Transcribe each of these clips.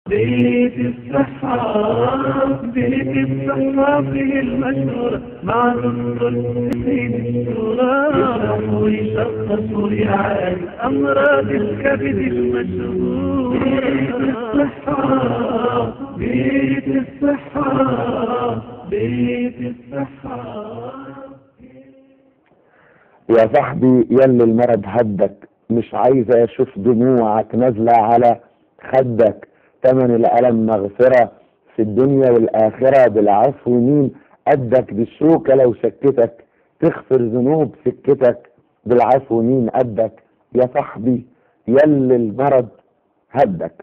بيت السحاب بيت السحاب فيه المشهور مع نصر الحسين الشورى يشرح ويشخص ويعالج أمراض الكبد المشهور بيت السحاب بيت السحاب بيت السحاب يا صاحبي يلي المرض هدك مش عايزة اشوف دموعك نازلة على خدك تمن الألم مغفرة في الدنيا والآخرة بالعفو مين قدك بالشوكة لو شكتك تغفر ذنوب سكتك بالعفو مين قدك يا صاحبي يلي المرض هدك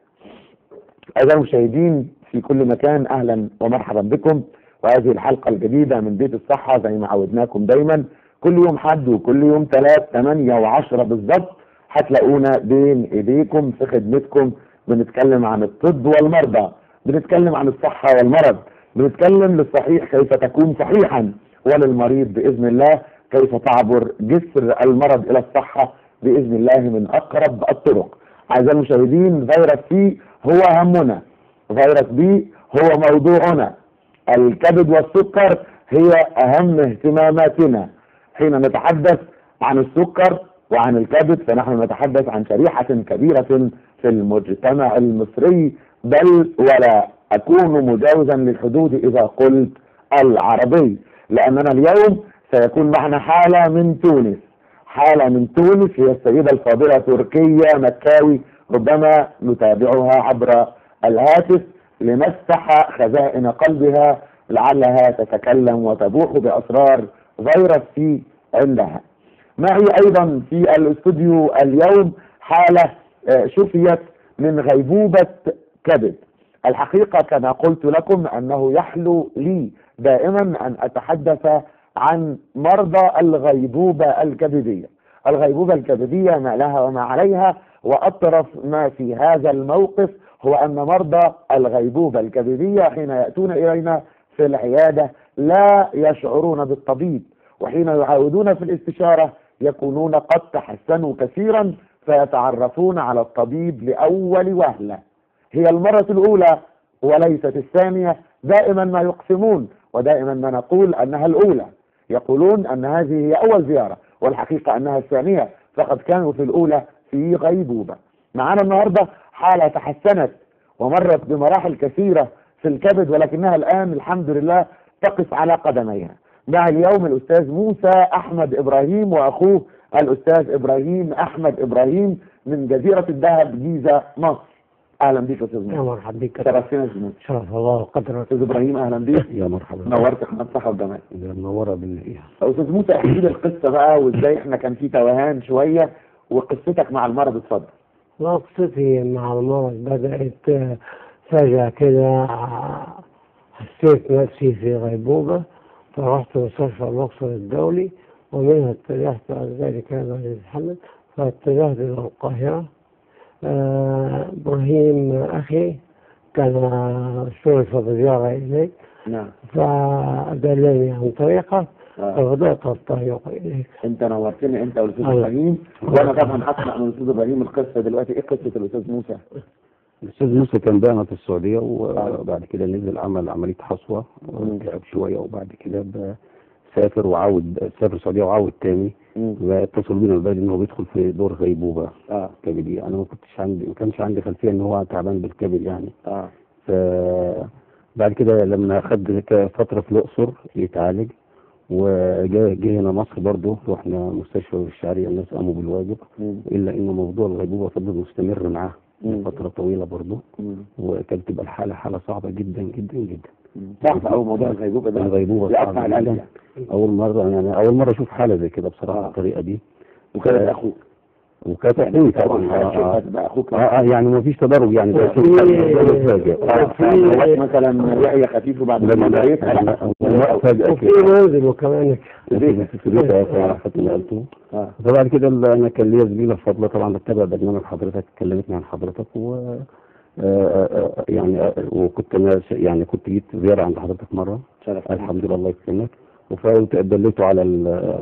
أعزائي المشاهدين في كل مكان أهلا ومرحبا بكم وهذه الحلقة الجديدة من بيت الصحة زي ما عودناكم دايما كل يوم حد وكل يوم ثلاث ثمانية وعشرة بالظبط هتلاقونا بين ايديكم في خدمتكم بنتكلم عن الطب والمرضى بنتكلم عن الصحة والمرض بنتكلم للصحيح كيف تكون صحيحا وللمريض بإذن الله كيف تعبر جسر المرض إلى الصحة بإذن الله من أقرب الطرق أعزائي المشاهدين فيروس سي هو همنا فيروس بي هو موضوعنا الكبد والسكر هي أهم اهتماماتنا حين نتحدث عن السكر وعن الكبد فنحن نتحدث عن شريحة كبيرة في المجتمع المصري بل ولا أكون مجاوزا للحدود إذا قلت العربي لأننا اليوم سيكون معنا حالة من تونس حالة من تونس هي السيدة الفاضلة تركية مكاوي ربما نتابعها عبر الهاتف لنفتح خزائن قلبها لعلها تتكلم وتبوح بأسرار فيروس سي عندها معي أيضا في الاستوديو اليوم حالة شفيت من غيبوبة كبد الحقيقة كما قلت لكم أنه يحلو لي دائما أن أتحدث عن مرضى الغيبوبة الكبدية الغيبوبة الكبدية ما لها وما عليها وأطرف ما في هذا الموقف هو أن مرضى الغيبوبة الكبدية حين يأتون إلينا في العيادة لا يشعرون بالطبيب وحين يعاودون في الاستشارة يكونون قد تحسنوا كثيرا فيتعرفون على الطبيب لأول وهلة هي المرة الأولى وليست الثانية دائما ما يقسمون ودائما ما نقول أنها الأولى يقولون أن هذه هي أول زيارة والحقيقة أنها الثانية فقد كانوا في الأولى في غيبوبة معنا النهاردة حالة تحسنت ومرت بمراحل كثيرة في الكبد ولكنها الآن الحمد لله تقف على قدميها مع اليوم الأستاذ موسى أحمد إبراهيم وأخوه الأستاذ إبراهيم أحمد إبراهيم من جزيرة الذهب جيزة مصر أهلا بك يا أستاذ يا موسى مرحبا بك شرفتنا يا أستاذ موسى شرف الله وقدره أستاذ إبراهيم أهلا بك يا مرحبا نورت قناة صحة وجمال يا منورة بالله أستاذ موسى احكي لي القصة بقى وإزاي إحنا كان في توهان شوية وقصتك مع المرض اتفضل قصتي مع المرض بدأت آه، فجأة كده آه، حسيت نفسي في غيبوبة فرحت مستشفى الأقصر الدولي ومنها اتجهت بعد ذلك إلى الحمل فاتجهت إلى القاهرة آه، إبراهيم أخي كان شرف بزيارة إليك نعم فدلني عن طريقه آه. فبدأت الطريق إليك أنت نورتني أنت والأستاذ الله. إبراهيم وأنا طبعا هسمع من الأستاذ إبراهيم القصة دلوقتي إيه قصة الأستاذ موسى؟ الاستاذ موسى كان بقى في السعوديه وبعد كده نزل عمل عمليه حصوه وتعب شويه وبعد كده بقى سافر وعاود سافر السعوديه وعاود تاني مم. واتصلوا بينا البلد ان هو بيدخل في دور غيبوبه آه كبدي انا ما كنتش عندي ما كانش عندي خلفيه ان هو تعبان بالكبد يعني آه ف بعد كده لما خد ك- فتره في الاقصر يتعالج وجا جه هنا مصر برضه رحنا مستشفى الشعريه الناس قاموا بالواجب مم. الا انه موضوع الغيبوبه فضل مستمر معاه مم. فتره طويله برضه مم. وكانت تبقى الحالة حالة صعبة جدا جدا جدا صعب أوي موضوع الغيبوبة ده الغيبوبة يقطع صعبة القلب جدا يعني أول مرة يعني أول مرة أشوف حالة زي كده بصراحة آه. بالطريقة دي وكانت آه. أخوك وكانت يعني أخوي طبعا طبعا آه, هتشوفها آه. تبقى أخوك آه, آه يعني ما فيش تدرج يعني ده وفي- مفاجئ. آه، فهو مثلا وعي خفيف وبعد ما لما مريت لما لما فجأة وفي كده منزل وكمان في في البيت آه، في عرفة نقلته آه. فبعد كده ال- أنا كان ليا زميلة فاضلة طبعا بتابع برنامج حضرتك كلمتني عن حضرتك و آه، آه، آه، يعني آه، وكنت أنا ش- يعني كنت جيت زيارة عند حضرتك مرة شرف الحمد لله الله يكرمك وفدلته على ال-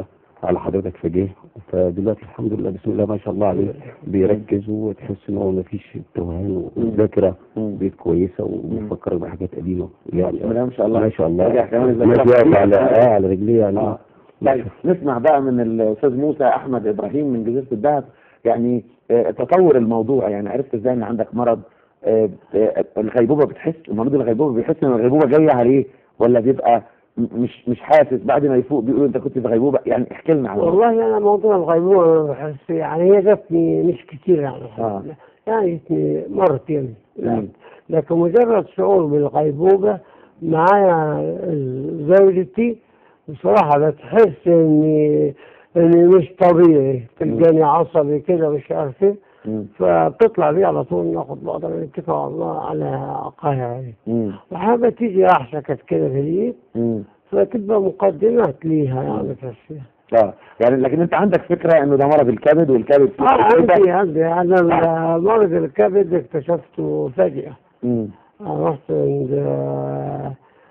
على حضرتك فجاه فدلوقتي الحمد لله بسم الله ما شاء الله عليه بيركز وتحس ان هو ما فيش توهان والذاكره مم. بقت كويسه وبيفكر بحاجات قديمه يعني بسم الله ما شاء الله ما شاء الله رجع كمان ماشي الذاكرة واقف على كتير. اه على رجليه يعني آه. طيب نسمع بقى من الاستاذ موسى احمد ابراهيم من جزيره الذهب يعني آه، تطور الموضوع يعني عرفت ازاي ان عندك مرض آه، آه، الغيبوبه بتحس مريض الغيبوبه بيحس ان الغيبوبه جايه عليه ولا بيبقى م- مش مش حاسس بعد ما يفوق بيقول انت كنت في غيبوبه يعني احكي لنا عن الموضوع. والله انا موضوع الغيبوبه أنا بحس يعني هي جاتني مش كتير يعني آه. يعني جاتني مرتين مم. لكن مجرد شعور بالغيبوبه معايا زوجتي بصراحه بتحس اني اني مش طبيعي تلقاني عصبي كده مش عارف ايه مم. فبتطلع بيه على طول ناخد بعضنا نتكل على الله على قاهرة يعني مم. وحابة تيجي رحشة كانت كده في الإيد مم. فتبقى مقدمات ليها يعني تحسيها اه يعني لكن انت عندك فكره انه ده مرض الكبد والكبد فيه اه تركيبة. عندي عندي انا مرض الكبد اكتشفته فجأة مم. أنا رحت عند آه،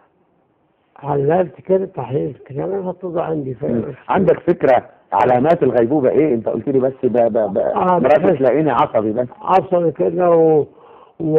حللت كده تحليل كده فطلع عندي مم. فيروس عندك فكره علامات الغيبوبه ايه انت قلت لي بس ب ب ب آه، مراتك بحس- تلاقيني عصبي بس عصبي كده و و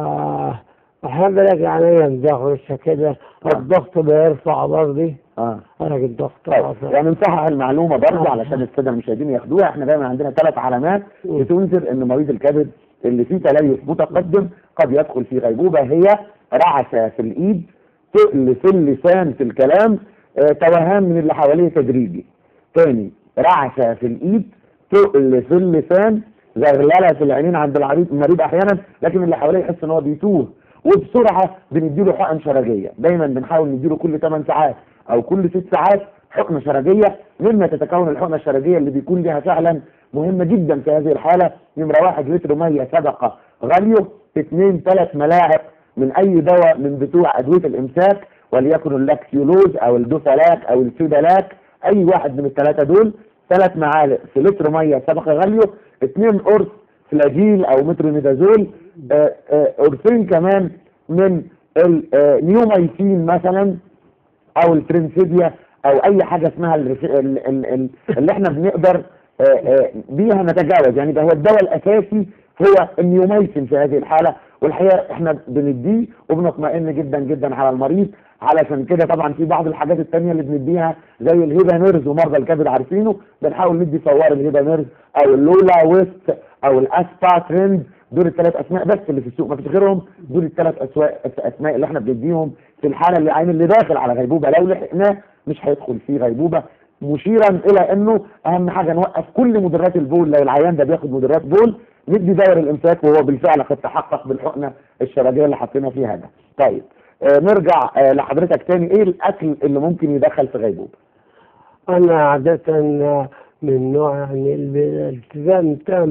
أحيانا بلاقي عينيا مدغرشة كده الضغط بيرفع برضه اه ألاقي الضغط طيب رافع يعني نصحح المعلومه برضه آه. علشان الساده المشاهدين ياخدوها احنا دايما عندنا ثلاث علامات مم. بتنذر ان مريض الكبد اللي فيه تليف متقدم قد يدخل في غيبوبه هي رعشه في الايد تقل في اللسان في الكلام آه، توهان من اللي حواليه تدريجي تاني رعشه في الايد تقل في اللسان زغلله في العينين عند العريض المريض احيانا لكن اللي حواليه يحس ان هو بيتوه وبسرعه بنديله حقن شرجيه دايما بنحاول نديله كل 8 ساعات او كل 6 ساعات حقنه شرجيه مما تتكون الحقنه الشرجيه اللي بيكون لها فعلا مهمه جدا في هذه الحاله نمره واحد لتر ميه سبقه غليه اثنين ثلاث ملاعق من اي دواء من بتوع ادويه الامساك وليكن اللاكسيولوز او الدوفالاك او الفيدالاك اي واحد من الثلاثه دول ثلاث معالق في لتر ميه سبقه غليه اثنين قرص فلاجيل او مترونيدازول آه، آه، قرصين كمان من النيومايسين مثلا او الترنسيديا او اي حاجه اسمها الرف- ال- ال- ال- اللي احنا بنقدر آه، آه، بيها نتجاوز يعني ده هو الدواء الاساسي هو النيومايسين في هذه الحاله والحقيقه احنا بنديه وبنطمئن جدا جدا على المريض علشان كده طبعا في بعض الحاجات التانية اللي بنديها زي الهيبانيرز ومرضى الكبد عارفينه بنحاول ندي فوار الهيبانيرز او اللولا ويست او الاسبا ترند دول الثلاث اسماء بس اللي في السوق ما فيش غيرهم دول الثلاث اسماء اسماء اللي احنا بنديهم في الحاله اللي عين اللي داخل على غيبوبه لو لحقناه مش هيدخل فيه غيبوبه مشيرا الى انه اهم حاجه نوقف كل مدرات البول لو العيان ده بياخد مدرات بول ندي دور الامساك وهو بالفعل قد تحقق بالحقنه الشرجيه اللي حطينا فيها ده طيب آه نرجع آه لحضرتك تاني ايه الاكل اللي ممكن يدخل في غيبوبه أنا عادة من نوع يعني الب- الالتزام تام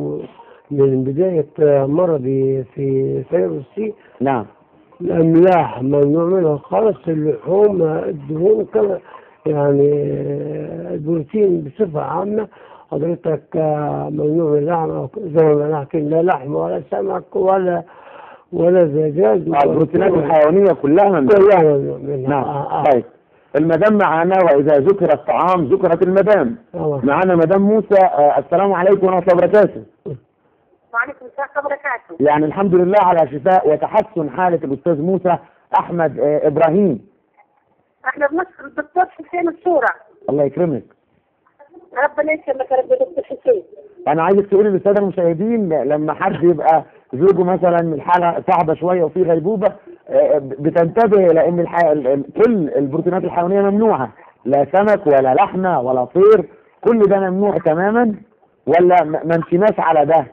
من بداية مرضي في فيروس سي نعم الأملاح ممنوع منها خالص اللحوم الدهون كما يعني البروتين بصفة عامة حضرتك ممنوع من اللحم زي ما نحكي لا لحم ولا سمك ولا ولا دجاج آه، البروتينات الحيوانيه كلها ممنوعة. كلها ممنوع منها نعم آه، آه. طيب المدام معانا واذا ذكر الطعام ذكرت المدام آه. معانا مدام موسى آه السلام عليكم ورحمه الله وبركاته وعليكم السلام ورحمة الله وبركاته يعني الحمد لله على شفاء وتحسن حاله الاستاذ موسى احمد آه ابراهيم احنا بنشكر الدكتور حسين الصورة الله يكرمك ربنا يكرمك يا رب يا دكتور حسين انا عايزك تقولي للساده المشاهدين لما حد يبقى زوجه مثلا الحاله صعبه شويه وفي غيبوبه آه، بتنتبه لان الح... ال- ال- كل البروتينات الحيوانيه ممنوعه لا سمك ولا لحمه ولا طير كل ده ممنوع تماما ولا ما ما مشيناش على ده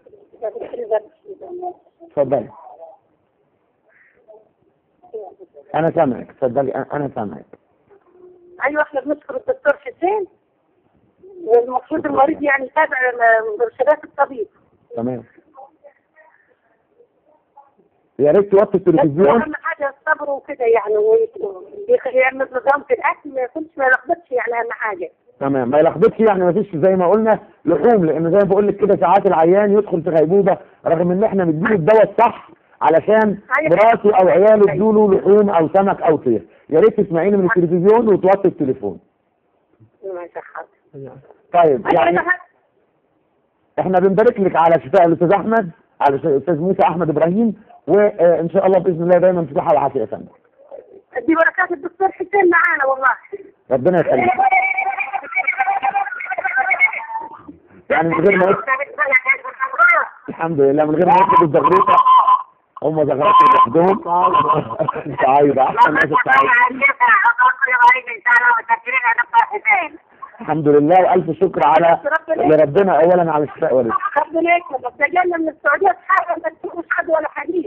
اتفضلي انا سامعك اتفضلي أنا- انا سامعك ايوه احنا بنشكر الدكتور حسين والمفروض المريض يعني يتابع مرشدات الطبيب تمام يا ريت توطي بس التلفزيون اهم حاجه الصبر وكده يعني ويعمل نظام في الاكل ما يكونش ما يلخبطش يعني اهم حاجه تمام ما يلخبطش يعني ما فيش زي ما قلنا لحوم لان زي ما بقول لك كده ساعات العيان يدخل في غيبوبه رغم ان احنا مديله الدواء الصح علشان أيوة. مراته او عياله ادوا له لحوم او سمك او طير يا ريت تسمعيني من التلفزيون وتوطي التليفون ماشي حاضر طيب يعني احنا بنبارك لك على شفاء الاستاذ احمد على ش- الاستاذ موسى احمد ابراهيم وان شاء الله باذن الله دايما في صحه وعافيه يا فندم دي بركات الدكتور حسين معانا والله ربنا يخليك يعني من غير ما يطلب الحمد لله من غير ما يطلب الزغروطه هم زغرتوا لوحدهم سعيدة احسن ناس السعيدة الحمد لله والف شكر على لربنا اولا على الشفاء والرزق ربنا يكرمك رجعنا من السعوديه بحاجه ما تكونش حد ولا حديث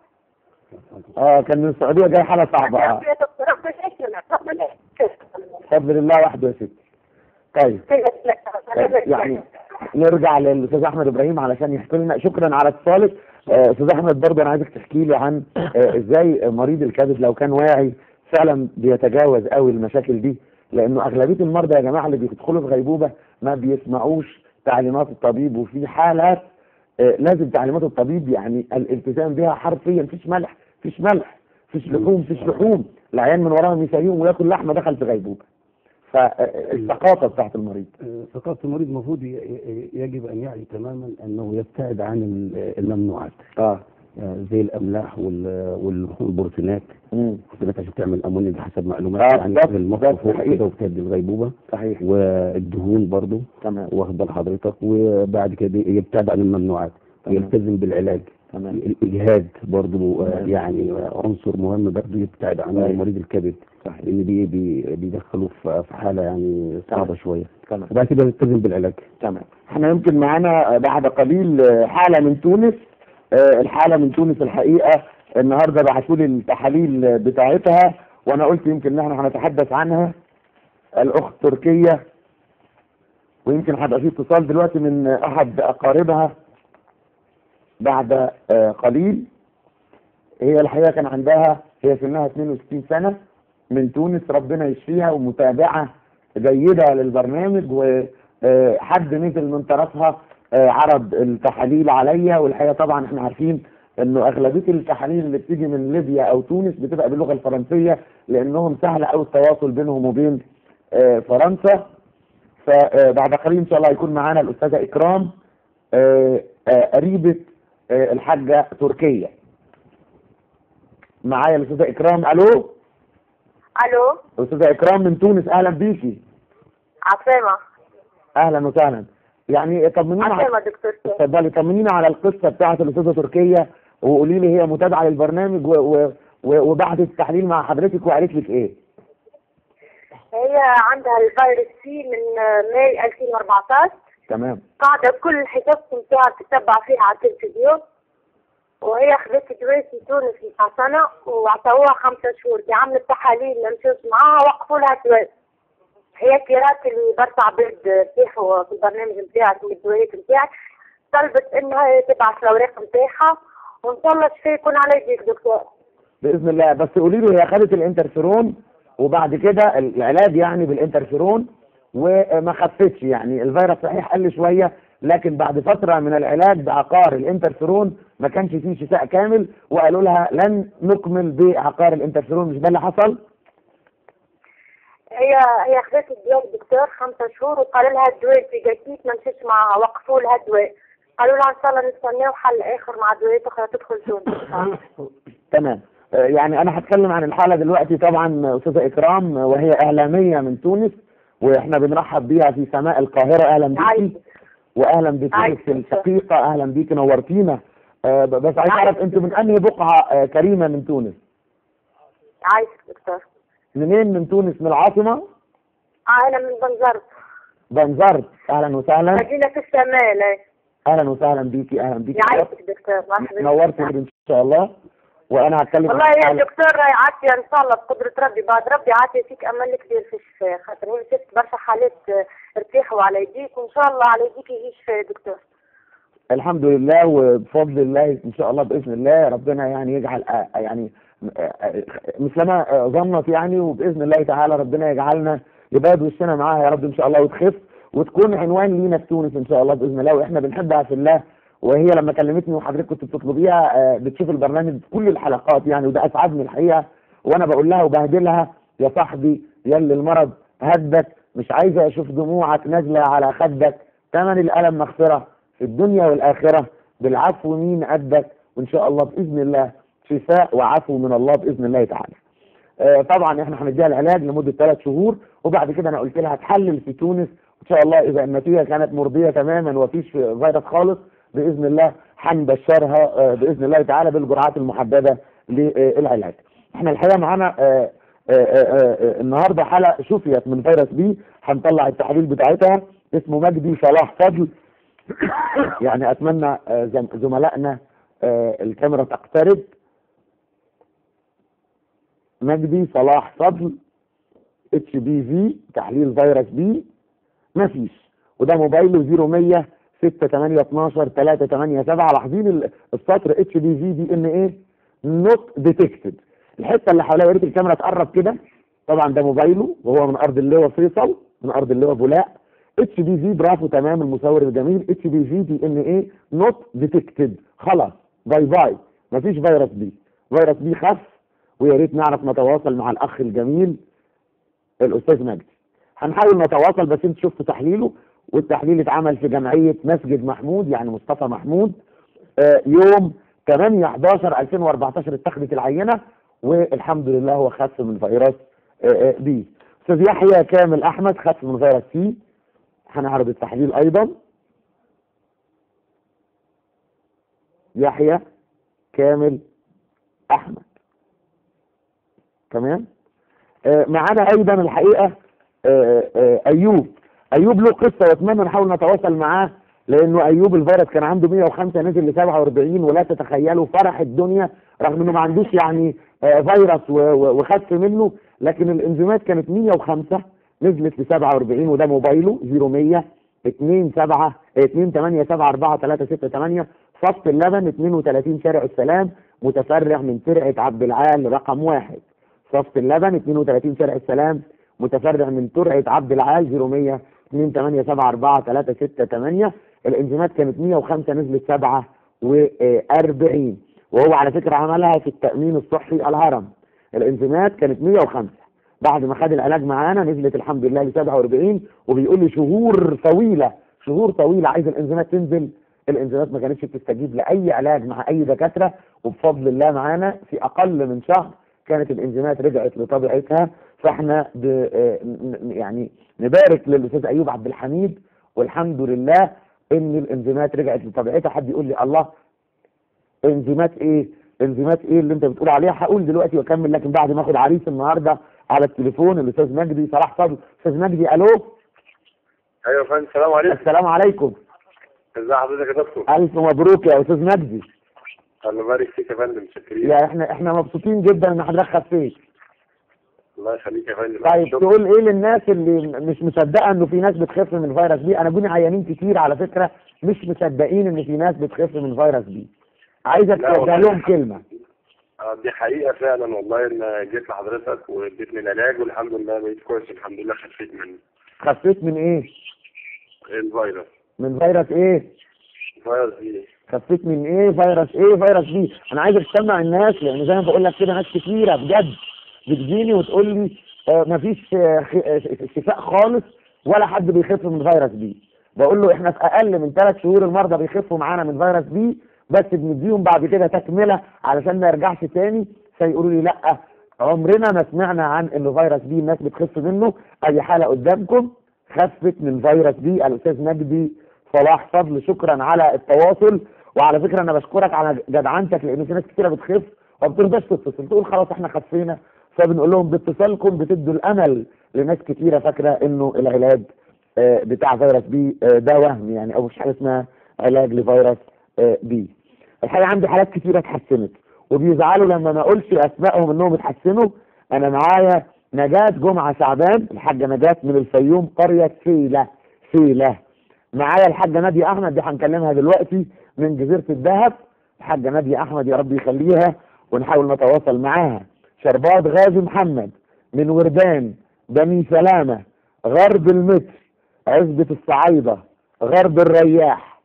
اه كان من السعوديه جاي حاله صعبه اه ربنا يكرمك ربنا يكرمك بفضل الله وحده يا ستي طيب يعني نرجع للاستاذ احمد ابراهيم علشان يحكي لنا شكرا على اتصالك آه، استاذ احمد برضه انا عايزك تحكي لي عن آه، ازاي مريض الكبد لو كان واعي فعلا بيتجاوز قوي المشاكل دي لانه اغلبيه المرضى يا جماعه اللي بيدخلوا في غيبوبه ما بيسمعوش تعليمات الطبيب وفي حالات آه، لازم تعليمات الطبيب يعني الالتزام بها حرفيا مفيش ملح مفيش ملح مفيش لحوم مفيش لحوم العيان من وراهم يسيهم وياكل لحمه دخل في غيبوبه فالثقافه بتاعت المريض ثقافة المريض المفروض ي- ي- يجب أن يعي تماما أنه يبتعد عن ال- الممنوعات اه آه، زي الأملاح وال- وال- والبروتينات امم البروتينات عشان تعمل أمونيا بحسب معلومات آه، يعني بالظبط، في المخ بالظبط، فوق حقيقي. كده وبتهدي الغيبوبة صحيح والدهون برضو تمام واخد بال حضرتك وبعد كده يبتعد عن الممنوعات تمام. يلتزم بالعلاج تمام الإجهاد برضو آه، تمام. يعني آه، عنصر مهم برضو يبتعد عنه أيوة. مريض الكبد صحيح لأن دي بي- بيدخلوه في في حالة يعني صعبة شوية تمام وبعد كده يلتزم بالعلاج تمام احنا يمكن معانا بعد قليل آه، حالة من تونس آه، الحالة من تونس الحقيقة النهاردة بعثوا لي التحاليل آه، بتاعتها وانا قلت يمكن ان احنا هنتحدث عنها الاخت تركية ويمكن هيبقى في اتصال دلوقتي من آه، احد اقاربها بعد آه، قليل هي الحقيقة كان عندها هي سنها 62 سنة من تونس ربنا يشفيها ومتابعة جيدة للبرنامج وحد نزل من طرفها آه، عرض التحاليل عليا والحقيقة طبعا احنا عارفين انه اغلبية التحاليل اللي بتيجي من ليبيا او تونس بتبقى باللغة الفرنسية لانهم سهل قوي التواصل بينهم وبين آه، فرنسا فبعد قليل ان شاء الله هيكون معانا الاستاذة اكرام آه، آه، قريبة آه، الحاجة تركية معايا الاستاذة اكرام الو الو استاذة اكرام من تونس اهلا بيكي عفامه اهلا وسهلا يعني طمنينا على عفامه دكتور اتفضلي طمنينا على القصه بتاعت الاستاذه تركيه وقولي لي هي متابعه للبرنامج و... و... و... وبعد التحليل مع حضرتك وقالت لك ايه؟ هي عندها الفيروس سي من ماي 2014 تمام قاعدة كل الحساب بتاعها تتبع فيها على التلفزيون وهي خذت دواء في تونس من سنة وعطوها خمسة شهور دي عملت تحاليل ما مشيوش معاها وقفوا لها دواء هي كيرات اللي برفع برد بتاعه في البرنامج بتاعك من الدوائات بتاعك طلبت انها تبعث الاوراق بتاعها وان شاء الله الشفاء يكون على يديك دكتور باذن الله بس قولي له هي خدت الانترفيرون وبعد كده العلاج يعني بالانترفيرون وما خفتش يعني الفيروس صحيح قل شويه لكن بعد فتره من العلاج بعقار الانترفيرون ما كانش فيه شفاء كامل وقالوا لها لن نكمل بعقار الانترفيرون مش ده اللي حصل؟ هي هي خذت الدواء الدكتور خمسة شهور وقال لها الدواء الفيجاتيك ما مشيش معها وقفوا لها الدواء قالوا لها ان شاء الله نستناو حل اخر مع دواء اخرى تدخل تونس إن شاء الله. تمام آه، يعني انا هتكلم عن الحاله دلوقتي طبعا استاذه اكرام آه، وهي اعلاميه من تونس واحنا بنرحب بيها في سماء القاهره اهلا بيكي عايزة. واهلا بتونس عايزة. الشقيقه اهلا بيكي نورتينا آه، ب- بس عايز اعرف عايزة. انت من انهي بقعه آه، كريمه من تونس عايز دكتور منين من تونس من العاصمه اه انا من بنزرت بنزرت اهلا وسهلا مدينة في الشمال إيه. اهلا وسهلا بيكي اهلا بيكي يعيشك دكتور مرحبا نورت ان شاء الله وانا هتكلم والله عن يا حالة- دكتور عاتية ان شاء الله بقدرة ربي بعد ربي عاتية فيك امل كبير في الشفاء خاطر هي شفت برشا حالات آه، ارتاحوا على يديك وان شاء الله على يديك يجي شفاء يا دكتور الحمد لله وبفضل الله ان شاء الله باذن الله ربنا يعني يجعل آه، يعني آه، آه، مثلما آه، ظنت يعني وباذن الله تعالى ربنا يجعلنا يباد وشنا معاها يا رب ان شاء الله وتخف وتكون عنوان لينا في تونس ان شاء الله باذن الله واحنا بنحبها في الله وهي لما كلمتني وحضرتك كنت بتطلبيها آه، بتشوف البرنامج كل الحلقات يعني وده اسعدني الحقيقه وانا بقول لها وبهدلها يا صاحبي يا اللي المرض هدك مش عايزة اشوف دموعك نازلة على خدك ثمن الألم مغفرة في الدنيا والآخرة بالعفو مين قدك وإن شاء الله بإذن الله شفاء وعفو من الله بإذن الله تعالى آه، طبعا احنا هنديها العلاج لمدة ثلاث شهور وبعد كده انا قلت لها تحلل في تونس ان شاء الله اذا النتيجة كانت مرضية تماما وفيش فيروس خالص باذن الله هنبشرها آه، باذن الله تعالى بالجرعات المحددة للعلاج احنا الحقيقة معانا آه، آه، آه، آه، النهارده حلقة شفيت من فيروس بي هنطلع التحاليل بتاعتها اسمه مجدي صلاح فضل يعني اتمنى آه، زم- زملائنا آه، الكاميرا تقترب مجدي صلاح فضل اتش بي في تحليل فيروس بي مفيش وده موبايله 0100 6 8 12 3 8 7 لاحظين ال- السطر اتش بي في دي ان ايه نوت ديتكتد الحته اللي حواليها يا ريت الكاميرا تقرب كده طبعا ده موبايله وهو من ارض اللواء فيصل من ارض اللواء بولاق اتش بي في برافو تمام المصور الجميل اتش بي في دي ان ايه نوت ديتكتد خلاص باي باي مفيش فيروس بي فيروس بي خف ويا ريت نعرف نتواصل مع الاخ الجميل الاستاذ مجدي هنحاول نتواصل بس انت شفت تحليله والتحليل اتعمل في جمعيه مسجد محمود يعني مصطفى محمود آه، يوم 8 11 2014 اتخذت العينه والحمد لله هو خف من فيروس آه، آه، بي استاذ يحيى كامل احمد خف من فيروس سي هنعرض التحليل ايضا يحيى كامل احمد تمام آه، معانا ايضا الحقيقه آه، آه، ايوب ايوب له قصه واتمنى نحاول نتواصل معاه لانه ايوب الفيروس كان عنده 105 نزل ل 47 ولا تتخيلوا فرح الدنيا رغم انه ما عندوش يعني آه، فيروس و- و- وخف منه لكن الانزيمات كانت 105 نزلت ل 47 وده موبايله 0100 2 7 2 8 7 4 3 6 8 صف اللبن 32 شارع السلام متفرع من ترعه عبد العال رقم واحد صف اللبن 32 شارع السلام متفرع من ترعه عبد العال 0100 2 8 7 4 3 6 8 الانزيمات كانت 105 نزلت 47 وهو على فكره عملها في التامين الصحي الهرم الانزيمات كانت 105 بعد ما خد العلاج معانا نزلت الحمد لله ل 47 وبيقول لي شهور طويله شهور طويله عايز الانزيمات تنزل الانزيمات ما كانتش بتستجيب لاي علاج مع اي دكاتره وبفضل الله معانا في اقل من شهر كانت الانزيمات رجعت لطبيعتها فاحنا ب... آه، ن- ن- يعني نبارك للاستاذ ايوب عبد الحميد والحمد لله ان الانزيمات رجعت لطبيعتها حد يقول لي الله انزيمات ايه انزيمات ايه اللي انت بتقول عليها هقول دلوقتي واكمل لكن بعد ما اخد عريس النهارده على التليفون الاستاذ مجدي صلاح فضل استاذ مجدي الو ايوه يا فندم السلام عليكم السلام عليكم ازي حضرتك يا دكتور الف مبروك يا استاذ مجدي الله يبارك فيك يا فندم شكرين يا احنا احنا مبسوطين جدا ان حضرتك خفيت الله يخليك يا فندم طيب شكراً. تقول ايه للناس اللي مش مصدقه انه في ناس بتخف من فيروس بي انا جوني عيانين كتير على فكره مش مصدقين ان في ناس بتخف من فيروس بي عايزك لا توجه والله. لهم كلمه آه، دي حقيقة فعلا والله ان جيت لحضرتك واديتني العلاج والحمد لله بقيت كويس الحمد لله خفيت من خفيت من ايه الفيروس من فيروس ايه فيروس دي خفيت من ايه فيروس ايه فيروس بي انا عايزك تسمع الناس لان زي ما بقول لك كده ناس كتيره بجد بتجيني وتقول لي آه مفيش آه خ- آه، شفاء خالص ولا حد بيخف من فيروس بي بقول له احنا في اقل من ثلاث شهور المرضى بيخفوا معانا من فيروس بي بس بنديهم بعد كده تكمله علشان ما يرجعش تاني فيقولوا لي لا عمرنا ما سمعنا عن انه فيروس بي الناس بتخف منه ادي حاله قدامكم خفت من فيروس بي الاستاذ مجدي صلاح فضل شكرا على التواصل وعلى فكره انا بشكرك على جدعنتك لان في ناس كتيره بتخف وما بترضاش تتصل تقول خلاص احنا خفينا فبنقول لهم باتصالكم بتدوا الامل لناس كتيره فاكره انه العلاج آه، بتاع فيروس بي آه، ده وهم يعني او مش حاجه اسمها علاج لفيروس آه، بي الحقيقه عندي حالات كتيره اتحسنت وبيزعلوا لما ما اقولش اسمائهم انهم اتحسنوا انا معايا نجاة جمعة شعبان الحاجة نجاة من الفيوم قرية سيلة سيلة معايا الحاجة نادية أحمد دي هنكلمها دلوقتي من جزيرة الذهب الحاجة نادية أحمد يا رب يخليها ونحاول نتواصل معاها شربات غازي محمد من وردان بني سلامة غرب المتر عزبة الصعايدة غرب الرياح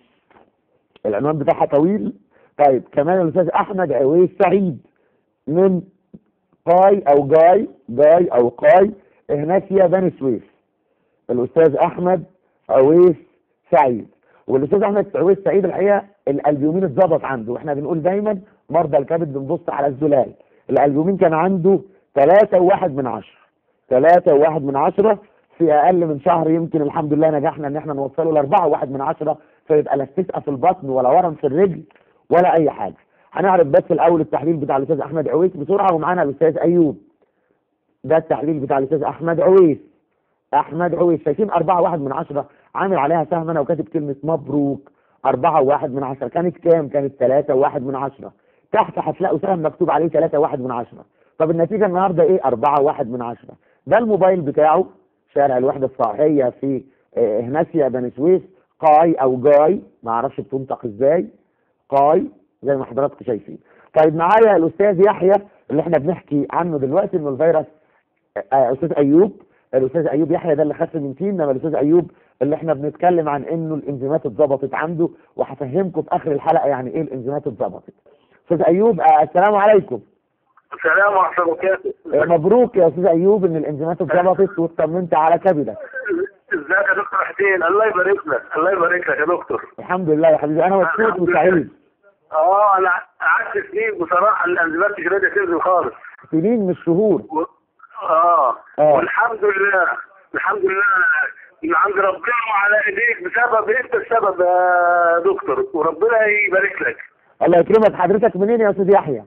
العنوان بتاعها طويل طيب كمان الأستاذ أحمد عويس سعيد من قاي أو جاي جاي أو قاي هناك فيها بني سويف الاستاذ احمد عويس سعيد والاستاذ احمد عويس سعيد الحقيقه الالبيومين اتظبط عنده واحنا بنقول دايما مرضى الكبد بنبص على الزلال الالبيومين كان عنده ثلاثة وواحد من عشرة ثلاثة وواحد من عشرة في اقل من شهر يمكن الحمد لله نجحنا ان احنا نوصله لاربعة وواحد من عشرة فيبقى لا استسقى في البطن ولا ورم في الرجل ولا اي حاجة هنعرف بس الاول التحليل بتاع الاستاذ احمد عويس بسرعة ومعانا الاستاذ ايوب ده التحليل بتاع الاستاذ احمد عويس احمد عويس شايفين أربعة واحد من عشرة عامل عليها سهم انا وكاتب كلمة مبروك أربعة واحد من عشرة كانت كام كانت ثلاثة واحد من عشرة تحت هتلاقوا سهم مكتوب عليه ثلاثة واحد من عشرة طب النتيجة النهاردة ايه أربعة واحد من عشرة ده الموبايل بتاعه شارع الوحدة الصحية في آه، هناسيا بني سويف قاي او جاي ما اعرفش بتنطق ازاي قاي زي ما حضراتكم شايفين طيب معايا الاستاذ يحيى اللي احنا بنحكي عنه دلوقتي انه الفيروس آه، استاذ ايوب الاستاذ ايوب يحيى ده اللي خف من تيم انما الاستاذ ايوب اللي احنا بنتكلم عن انه الانزيمات اتظبطت عنده وهفهمكم في اخر الحلقه يعني ايه الانزيمات اتظبطت استاذ ايوب آه، السلام عليكم السلام ورحمة الله وبركاته آه، مبروك يا استاذ ايوب ان الانزيمات اتظبطت واطمنت على كبدك ازيك يا دكتور حسين الله يبارك لك الله يبارك لك يا دكتور الحمد لله يا حبيبي انا مبسوط الحمد لله. وسعيد اه انا قعدت سنين بصراحة الانزيمات مش راضية تنزل خالص سنين مش شهور و... اه آه. والحمد لله الحمد لله من عند ربنا وعلى ايديك بسبب انت السبب يا دكتور وربنا يبارك لك الله يكرمك حضرتك منين يا استاذ يحيى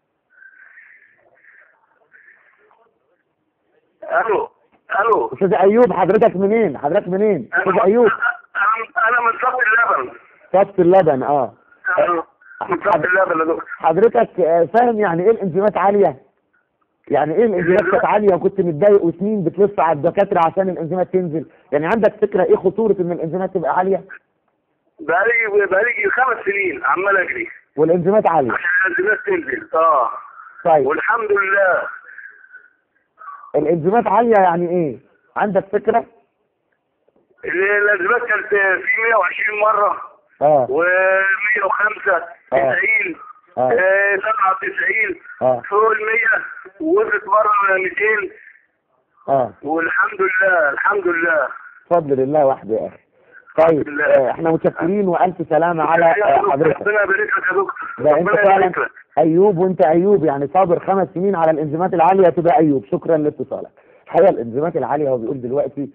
الو الو استاذ ايوب حضرتك منين حضرتك منين استاذ ايوب انا انا من صف اللبن صفت اللبن اه أنا من صف اللبن يا دكتور حضرتك آه، فاهم يعني ايه الانزيمات عاليه يعني ايه الانزيمات كانت عاليه وكنت متضايق وسنين بتلف على الدكاتره عشان الانزيمات تنزل يعني عندك فكره ايه خطوره ان الانزيمات تبقى عاليه بقالي بقالي خمس سنين عمال اجري والانزيمات عاليه عشان الانزيمات تنزل اه طيب والحمد لله الانزيمات عاليه يعني ايه عندك فكره الانزيمات كانت في 120 مره اه و105 90 اه 97 اه فوق ال 100 ووصلت مره 200 اه والحمد لله الحمد لله بفضل الله وحده يا اخي طيب لله. آه، احنا متشكرين والف سلامه على آه، حضرتك ربنا يبارك لك يا دكتور ده انت ربنا فعلا يبارك لك ايوب وانت ايوب يعني صابر خمس سنين على الانزيمات العاليه تبقى ايوب شكرا لاتصالك الحقيقه الانزيمات العاليه هو بيقول دلوقتي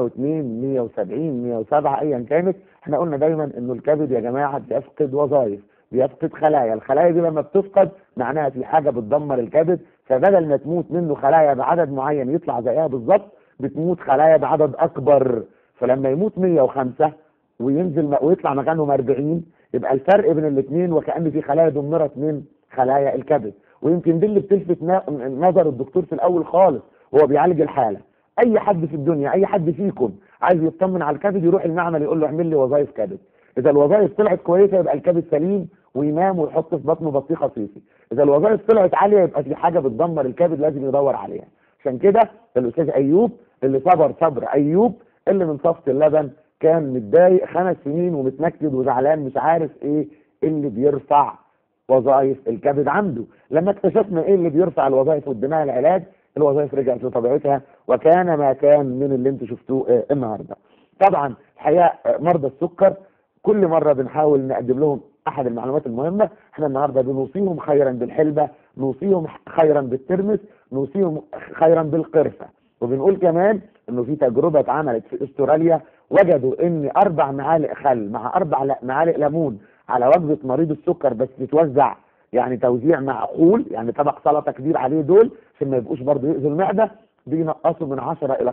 102 170 107 ايا كانت احنا قلنا دايما انه الكبد يا جماعه بيفقد وظائف بيفقد خلايا الخلايا دي لما بتفقد معناها في حاجه بتدمر الكبد فبدل ما تموت منه خلايا بعدد معين يطلع زيها بالظبط بتموت خلايا بعدد اكبر فلما يموت 105 وينزل م- ويطلع مكانهم 40 يبقى الفرق بين الاثنين وكأن في خلايا دمرت من خلايا الكبد ويمكن دي اللي بتلفت نا- نظر الدكتور في الاول خالص وهو بيعالج الحاله اي حد في الدنيا اي حد فيكم عايز يطمن على الكبد يروح المعمل يقول له اعمل لي وظائف كبد اذا الوظائف طلعت كويسه يبقى الكبد سليم وينام ويحط في بطنه بطيخه صيفي اذا الوظائف طلعت عاليه يبقى في حاجه بتدمر الكبد لازم يدور عليها عشان كده الاستاذ ايوب اللي صبر صبر ايوب اللي من صفة اللبن كان متضايق خمس سنين ومتنكد وزعلان مش عارف ايه اللي بيرفع وظائف الكبد عنده لما اكتشفنا ايه اللي بيرفع الوظائف واديناها العلاج الوظائف رجعت لطبيعتها وكان ما كان من اللي انتم شفتوه آه، النهارده طبعا الحقيقه آه، مرضى السكر كل مره بنحاول نقدم لهم احد المعلومات المهمه احنا النهارده بنوصيهم خيرا بالحلبه نوصيهم خيرا بالترمس نوصيهم خيرا بالقرفه وبنقول كمان انه في تجربه اتعملت في استراليا وجدوا ان اربع معالق خل مع اربع ل- معالق ليمون على وجبه مريض السكر بس تتوزع يعني توزيع معقول يعني طبق سلطه كبير عليه دول عشان ما يبقوش برضه يؤذوا المعده بينقصوا من 10 الى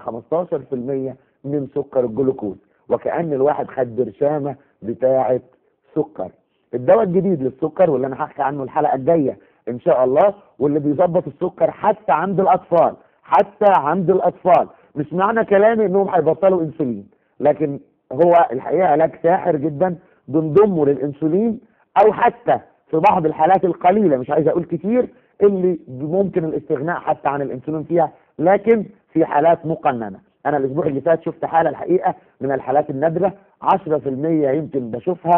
15% من سكر الجلوكوز وكأن الواحد خد برشامه بتاعه سكر الدواء الجديد للسكر واللي انا هحكي عنه الحلقه الجايه ان شاء الله واللي بيظبط السكر حتى عند الاطفال حتى عند الاطفال مش معنى كلامي انهم هيبطلوا انسولين لكن هو الحقيقه علاج ساحر جدا بنضمه للانسولين او حتى في بعض الحالات القليله مش عايز اقول كتير اللي ممكن الاستغناء حتى عن الانسولين فيها لكن في حالات مقننه انا الاسبوع اللي فات شفت حاله الحقيقه من الحالات النادره 10% يمكن بشوفها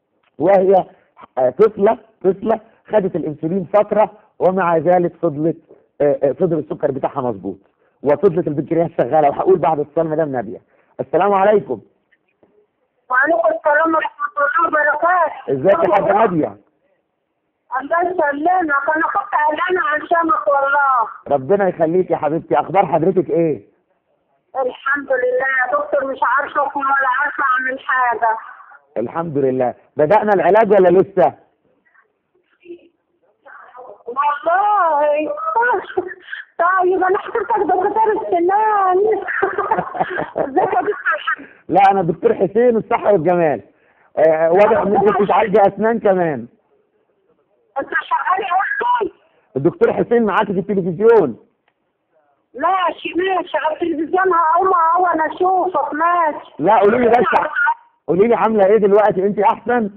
وهي آه، طفلة طفلة خدت الانسولين فترة ومع ذلك فضلت آه، آه، فضل السكر بتاعها مظبوط وفضلت البنكرياس شغالة وهقول بعد اتصال مدام نادية السلام عليكم وعليكم السلام ورحمة الله وبركاته ازيك يا حاجة نادية الله يسلمك أنا كنت قلقانة عشانك والله ربنا يخليك يا حبيبتي اخبار حضرتك ايه الحمد لله يا دكتور مش عارفة أكون ولا عارفة أعمل حاجة الحمد لله بدأنا العلاج ولا لسه والله طيب أنا حضرتك دكتور السنان ازيك يا دكتور لا انا الدكتور حسين الصحة والجمال آه واضح ان انت بتعالج اسنان كمان أنت شغال يا أختي الدكتور حسين معاكي في التلفزيون ماشي ماشي على التلفزيون هقوم أهو أنا أشوفك ماشي لا قولي لي بس قولي لي عامله ايه دلوقتي انت احسن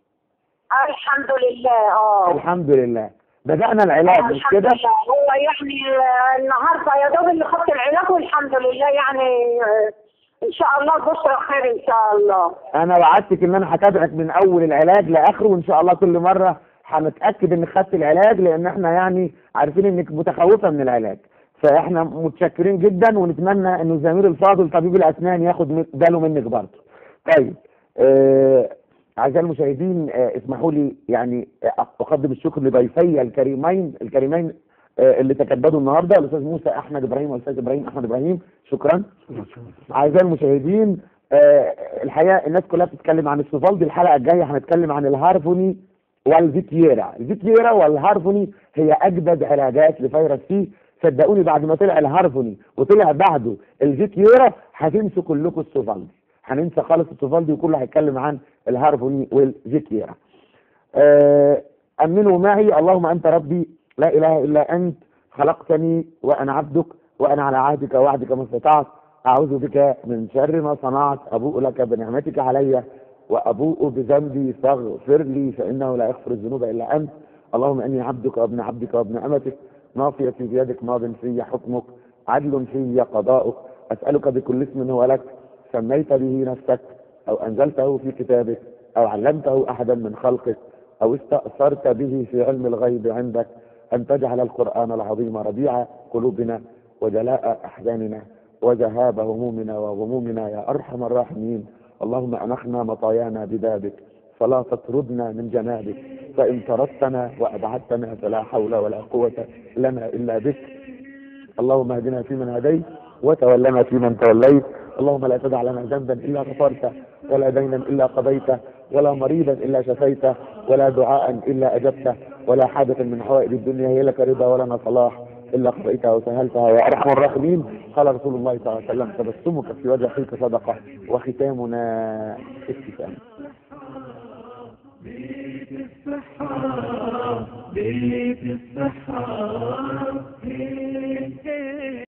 آه، الحمد لله اه الحمد لله بدأنا العلاج مش الحمد كده لله هو يعني آه، النهارده يا دوب اللي خدت العلاج والحمد لله يعني آه، ان شاء الله بشرى خير ان شاء الله انا وعدتك ان انا هتابعك من اول العلاج لاخره وان شاء الله كل مره هنتاكد انك خدت العلاج لان احنا يعني عارفين انك متخوفه من العلاج فاحنا متشكرين جدا ونتمنى انه زميل الفاضل طبيب الاسنان ياخد من- باله منك برضه طيب آه اعزائي المشاهدين آه اسمحوا لي يعني آه، اقدم الشكر لضيفي الكريمين الكريمين آه اللي تكبدوا النهارده الاستاذ موسى احمد ابراهيم والاستاذ ابراهيم احمد ابراهيم شكرا اعزائي المشاهدين آه الحقيقه الناس كلها بتتكلم عن السوفالدي الحلقه الجايه هنتكلم عن الهارفوني والفيتيرا الفيتيرا والهارفوني هي اجدد علاجات لفيروس سي صدقوني بعد ما طلع الهارفوني وطلع بعده الفيتيرا هتنسوا كلكم السوفالدي هننسى خالص السوفالدي وكله هيتكلم عن الهارفوني والفيتيرا آه، أمنوا معي اللهم أنت ربي لا إله إلا أنت خلقتني وأنا عبدك وأنا على عهدك ووعدك ما استطعت أعوذ بك من شر ما صنعت أبوء لك بنعمتك علي وأبوء بذنبي فاغفر لي فإنه لا يغفر الذنوب إلا أنت اللهم إني عبدك وابن عبدك وابن أمتك ناصيتي بيدك ماض في حكمك عدل في قضاؤك أسألك بكل اسم هو لك سميت به نفسك أو أنزلته في كتابك أو علمته أحدا من خلقك أو استأثرت به في علم الغيب عندك أن تجعل القرآن العظيم ربيع قلوبنا وجلاء أحزاننا وذهاب همومنا وغمومنا يا أرحم الراحمين اللهم أنخنا مطايانا ببابك فلا تطردنا من جنابك فإن طردتنا وأبعدتنا فلا حول ولا قوة لنا إلا بك اللهم اهدنا فيمن هديت وتولنا فيمن توليت اللهم لا تدع لنا ذنبا الا غفرته ولا دينا الا قضيته ولا مريضا الا شفيته ولا دعاء الا اجبته ولا حاجه من حوائج الدنيا هي لك رضا ولنا صلاح الا قضيتها وسهلتها يا ارحم الراحمين قال رسول الله صلى الله عليه وسلم تبسمك في وجه اخيك صدقه وختامنا ابتسام بيت الصحة بيت الصحة